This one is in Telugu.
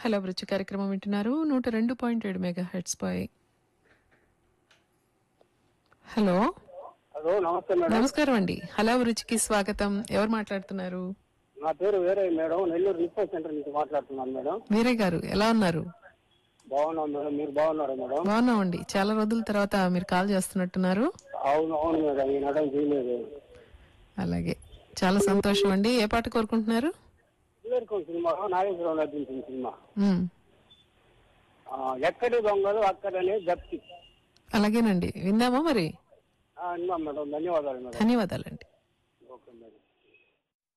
హలో అభిరుచి కార్యక్రమం వింటున్నారు నూట రెండు పాయింట్ ఏడు మెగా హెడ్స్ పై హలో హలో నమస్తే మేడం నమస్కారం అండి హలో అభిరుచికి స్వాగతం ఎవరు మాట్లాడుతున్నారు నా పేరు వేరే మేడం నెల్లూరు రిపోర్ట్ సెంటర్ నుంచి మాట్లాడుతున్నాను మేడం వీరయ్య గారు ఎలా ఉన్నారు బాగున్నాం మేడం మీరు బాగున్నారా మేడం బాగున్నామండి చాలా రోజుల తర్వాత మీరు కాల్ చేస్తున్నట్టున్నారు అవును అవును మేడం ఈ నడం చేయలేదు అలాగే చాలా సంతోషం అండి ఏ పాట కోరుకుంటున్నారు ఇదివరకు సినిమా నాగేశ్వరరావు నటించిన సినిమా ఉమ్, ఆ, ఎక్కడి దొంగలు అక్కడనే జప్తి అలాగేనండి విందామా మరి ఆ, విన్నాం మేడం ధన్యవాదాలు మేడం ధన్యవాదాలండి ఓకే మేడం